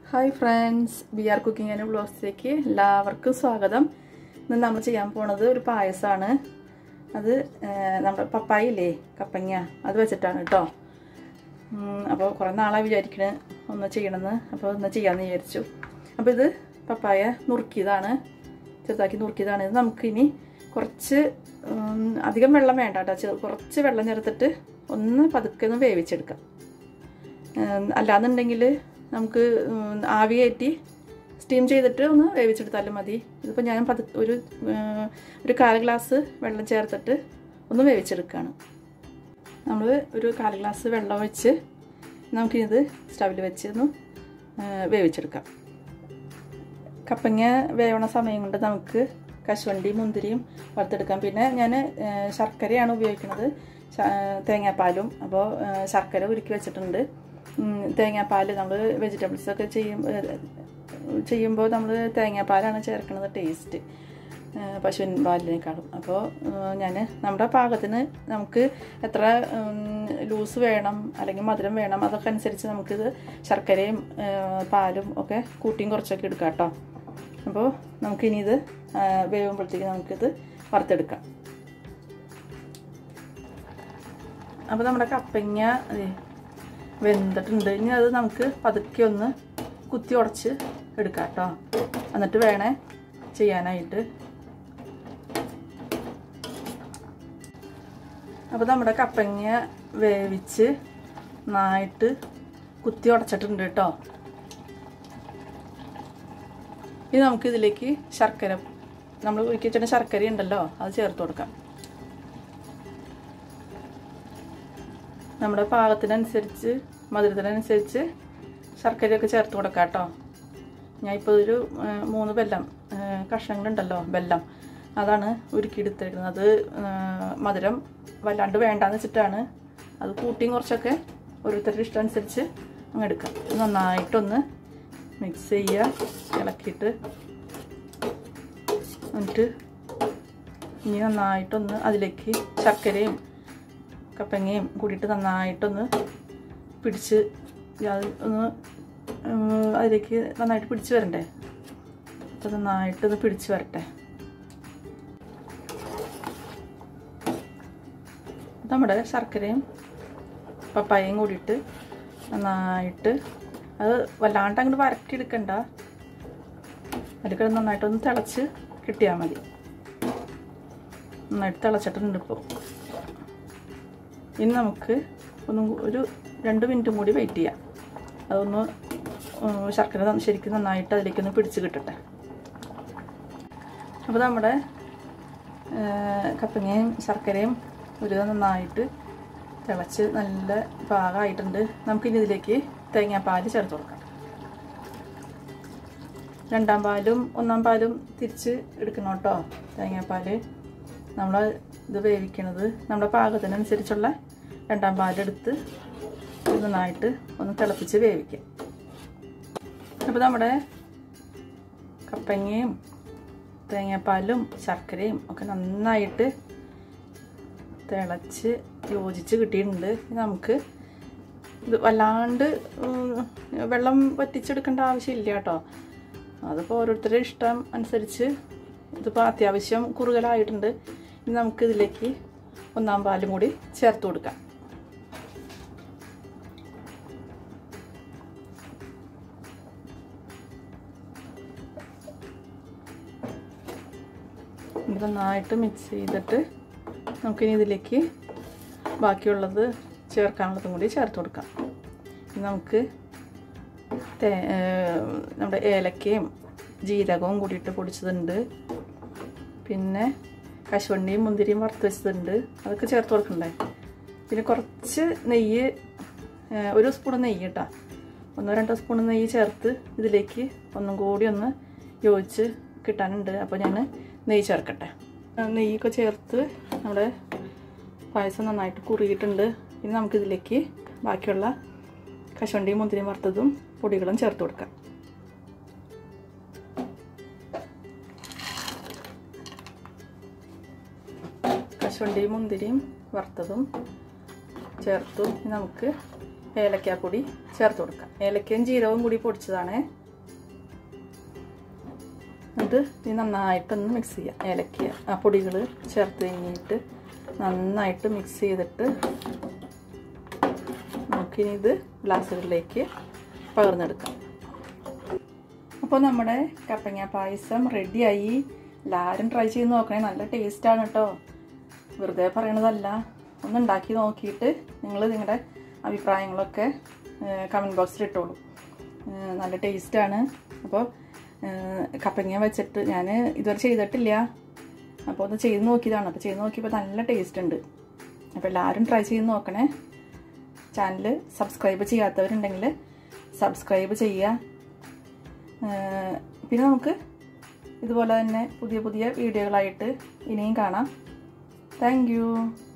hi friends B R cooking and ബ്ലോഗ്സിലേക്ക് എല്ലാവർക്കും സ്വാഗതം ഇന്ന് നമ്മൾ ചെയ്യാൻ പോണത് ഒരു പായസമാണ് അത് ഏഹ്, നമ്മുടെ പപ്പായില്ലേ കപ്പങ്ങ അത് വെച്ചിട്ടാണ് കേട്ടോ അപ്പോൾ കുറേ നാളായി വിചാരിക്കണേ ഒന്ന് ചെയ്യണമെന്ന് അപ്പോൾ ഒന്ന് ചെയ്യാമെന്ന് വിചാരിച്ചു അപ്പോൾ ഇത് പപ്പായ നുറുക്കിയതാണ് ചെറുതാക്കി നുറുക്കിയതാണ് ഇത് നമുക്കിനി കുറച്ച് ഉം, അധികം വെള്ളം വേണ്ട കേട്ടോ ചെ- കുറച്ച് വെള്ളം ചേർത്തിട്ട് ഒന്ന് പതുക്കെ ഒന്ന് വേവിച്ചെടുക്കാം ഉം, അല്ലാന്നുണ്ടെങ്കിൽ നമുക്ക് ഉം, ആവി കയറ്റി സ്റ്റീം ചെയ്തിട്ട് ഒന്ന് വേവിച്ചെടുത്താലും മതി ഇതിപ്പോൾ ഞാൻ പതു ഒരു ഉം, ഒരു കാൽ ഗ്ലാസ് വെള്ളം ചേർത്തിട്ട് ഒന്ന് വേവിച്ചെടുക്കുകയാണ് നമ്മൾ ഒരു കാൽ ഗ്ലാസ് വെള്ളം ഒഴിച്ച് നമുക്കിത് സ്റ്റവിൽ വെച്ച് ഒന്ന് ഉം, വേവിച്ചെടുക്കാം കപ്പങ്ങ വേവണ സമയം കൊണ്ട് നമുക്ക് കശുവണ്ടി മുന്തിരിയും വറുത്തെടുക്കാം പിന്നെ ഞാൻ ശർക്കരയാണ് ഉപയോഗിക്കുന്നത് ശ- തേങ്ങാപ്പാലും അപ്പോൾ ശർക്കര ഉരുക്കി വെച്ചിട്ടുണ്ട് ഉം, തേങ്ങാപ്പാൽ നമ്മൾ വെജിറ്റബിൾസ് ഒക്കെ ചെയ്യും ചെയ്യുമ്പോൾ നമ്മൾ തേങ്ങാപ്പാലാണ് ചേർക്കുന്നത് ടേസ്റ്റ് പശുവിൻ പാലിനേക്കാളും അപ്പോൾ ഞാൻ നമ്മുടെ പാകത്തിന് നമുക്ക് എത്ര ലൂസ് വേണം അല്ലെങ്കിൽ മധുരം വേണം അതൊക്കെ അനുസരിച്ച് നമുക്കിത് ശർക്കരയും ആ, പാലും ഒക്കെ കൂട്ടിയും കുറച്ചൊക്കെ എടുക്കാം കേട്ടോ അപ്പോൾ നമുക്കിനി ഇത് ആ, വേവുമ്പോഴത്തേക്ക് നമുക്കിത് വറുത്തെടുക്കാം അപ്പോൾ നമ്മുടെ കപ്പങ്ങ ദേ വെന്തിട്ടുണ്ട് ഇനി അത് നമുക്ക് പതുക്കെ ഒന്ന് കുത്തി ഉടച്ച് എടുക്കാം കേട്ടോ എന്നിട്ട് വേണേ ചെയ്യാനായിട്ട് അപ്പോൾ നമ്മുടെ കപ്പങ്ങ വേവിച്ച് നന്നായിട്ട് കുത്തി ഉടച്ചിട്ടുണ്ട് കേട്ടോ ഇനി നമുക്ക് ഇതിലേക്ക് ശർക്കര നമ്മൾ ഉരുക്കി വെച്ചിട്ട് ശർക്കര ഉണ്ടല്ലോ അത് ചേർത്ത് കൊടുക്കാം നമ്മുടെ പാകത്തിനനുസരിച്ച് മധുരത്തിനനുസരിച്ച് ശർക്കരയൊക്കെ ചേർത്ത് കൊടുക്കാം കേട്ടോ ഞാൻ ഇപ്പോൾ ഒരു ആ, മൂന്ന് ബെല്ലം ആ, കഷ്ണങ്ങളുണ്ടല്ലോ ബെല്ലം അതാണ് ഉരുക്കിയെടുത്തേക്കുന്നത് അത് ആ, മധുരം വല്ലാണ്ട് വേണ്ടാന്ന് വെച്ചിട്ടാണ് അത് കൂട്ടിയും കുറച്ചൊക്കെ ഓരോരുത്തരുടെ ഇഷ്ടം അനുസരിച്ച് അങ്ങ് എടുക്കാം ഇത് നന്നായിട്ടൊന്ന് മിക്സ് ചെയ്യുക ഇളക്കിയിട്ട് എന്നിട്ട് ഇനി നന്നായിട്ടൊന്ന് അതിലേക്ക് ശർക്കരയും കപ്പങ്ങയും കൂടിയിട്ട് നന്നായിട്ടൊന്ന് പിടിച്ച് അത് ഒന്ന് ഉം, അതിലേക്ക് നന്നായിട്ട് പിടിച്ച് വരണ്ടേ അപ്പോൾ നന്നായിട്ടൊന്ന് പിടിച്ച് വരട്ടെ നമ്മുടെ ശർക്കരയും പപ്പായയും കൂടിയിട്ട് നന്നായിട്ട് അത് വല്ലാണ്ട് അങ്ങോട്ട് വരട്ടിയെടുക്കണ്ട അതിൽ നന്നായിട്ടൊന്ന് തിളച്ച് കിട്ടിയാൽ മതി നന്നായിട്ട് തിളച്ചിട്ടുണ്ട് ഇപ്പോൾ ഇനി നമുക്ക് ഒന്ന് ഒരു രണ്ട് മിനിറ്റും കൂടി വെയിറ്റ് ചെയ്യാം അതൊന്ന് ഉം, ശർക്കര ന- ശരിക്കും നന്നായിട്ട് അതിലേക്കൊന്ന് പിടിച്ച് കിട്ടട്ടെ അപ്പോൾ നമ്മുടെ ആ, കപ്പങ്ങയും ശർക്കരയും ഒരു നന്നായിട്ട് തിളച്ച് നല്ല പാകമായിട്ടുണ്ട് നമുക്കിനി ഇതിലേക്ക് തേങ്ങാപ്പാൽ ചേർത്ത് കൊടുക്കാം രണ്ടാം പാലും ഒന്നാം പാലും തിരിച്ച് എടുക്കണം കേട്ടോ തേങ്ങാപ്പാൽ നമ്മൾ ഇത് വേവിക്കണത് നമ്മുടെ പാകത്തിനനുസരിച്ചുള്ള രണ്ടാം പാലെടുത്ത് ഇത് നന്നായിട്ട് ഒന്ന് തിളപ്പിച്ച് വേവിക്കാം അപ്പോൾ നമ്മുടെ കപ്പങ്ങയും തേങ്ങാപ്പാലും ശർക്കരയും ഒക്കെ നന്നായിട്ട് തിളച്ച് യോജിച്ച് കിട്ടിയിട്ടുണ്ട് ഇനി നമുക്ക് ഇത് വല്ലാണ്ട് ഉം, വെള്ളം വറ്റിച്ചെടുക്കേണ്ട ആവശ്യമില്ല കേട്ടോ അതിപ്പോൾ ഓരോരുത്തരുടെ ഇഷ്ടം അനുസരിച്ച് ഇതിപ്പോൾ അത്യാവശ്യം കുറുകലായിട്ടുണ്ട് ഇനി നമുക്ക് ഇതിലേക്ക് ഒന്നാം പാലും കൂടി ചേർത്ത് കൊടുക്കാം ഇത് നന്നായിട്ട് മിക്സ് ചെയ്തിട്ട് നമുക്കിനി ഇതിലേക്ക് ബാക്കിയുള്ളത് ചേർക്കാനുള്ളതും കൂടി ചേർത്ത് കൊടുക്കാം ഇനി നമുക്ക് തേ ഏർ നമ്മുടെ ഏലക്കയും ജീരകവും കൂടിയിട്ട് പൊടിച്ചതുണ്ട് പിന്നെ കശുവണ്ടിയും മുന്തിരിയും വറുത്ത് വെച്ചതുണ്ട് അതൊക്കെ ചേർത്ത് കൊടുക്കണ്ടേ പിന്നെ കുറച്ച് നെയ്യ് ഏർ ഒരു സ്പൂൺ നെയ്യ് കേട്ടോ ഒന്നോ രണ്ടോ സ്പൂൺ നെയ്യ് ചേർത്ത് ഇതിലേക്ക് ഒന്നും കൂടി ഒന്ന് യോജിച്ച് കിട്ടാനുണ്ട് അപ്പോൾ ഞാൻ നെയ്യ് ചേർക്കട്ടെ ആ, നെയ്യൊക്കെ ചേർത്ത് നമ്മുടെ പായസം നന്നായിട്ട് കുറുകിയിട്ടുണ്ട് ഇനി നമുക്കിതിലേക്ക് ബാക്കിയുള്ള കശുവണ്ടിയും മുന്തിരിയും വറുത്തതും പൊടികളും ചേർത്ത് കൊടുക്കാം കശുവണ്ടിയും മുന്തിരിയും വറുത്തതും ചേർത്തു ഇനി നമുക്ക് ഏലക്കാപ്പൊടി ചേർത്ത് കൊടുക്കാം ഏലക്കയും ജീരകവും കൂടി പൊടിച്ചതാണ് എന്നിട്ട് ഇത് നന്നായിട്ടൊന്ന് മിക്സ് ചെയ്യാം ഏലക്ക ആ പൊടികൾ ചേർത്ത് കഴിഞ്ഞിട്ട് നന്നായിട്ട് മിക്സ് ചെയ്തിട്ട് നമുക്കിനി ഇത് ഗ്ലാസ്സുകളിലേക്ക് പകർന്നെടുക്കാം അപ്പോൾ നമ്മുടെ കപ്പങ്ങ പായസം റെഡിയായി എല്ലാവരും ട്രൈ ചെയ്ത് നോക്കണേ നല്ല ടേസ്റ്റാണ് കേട്ടോ വെറുതെ പറയണതല്ല ഒന്ന് ഉണ്ടാക്കി നോക്കിയിട്ട് നിങ്ങൾ നിങ്ങളുടെ അഭിപ്രായങ്ങളൊക്കെ കമൻറ്റ് ബോക്സിൽ ഇട്ടോളൂ ഏഹ് നല്ല ടേസ്റ്റാണ് അപ്പോൾ കപ്പങ്ങ വെച്ചിട്ട് ഞാൻ ഇതുവരെ ചെയ്തിട്ടില്ല അപ്പോൾ ഒന്ന് ചെയ്ത് നോക്കിയതാണ് അപ്പോൾ ചെയ്ത് നോക്കിയപ്പോൾ നല്ല ടേസ്റ്റ് ഉണ്ട് അപ്പോൾ എല്ലാവരും ട്രൈ ചെയ്ത് നോക്കണേ ചാനൽ സബ്സ്ക്രൈബ് ചെയ്യാത്തവരുണ്ടെങ്കിൽ സബ്സ്ക്രൈബ് ചെയ്യുക ഏഹ് പിന്നെ നമുക്ക് ഇതുപോലെ തന്നെ പുതിയ പുതിയ വീഡിയോകളായിട്ട് ഇനിയും കാണാം താങ്ക്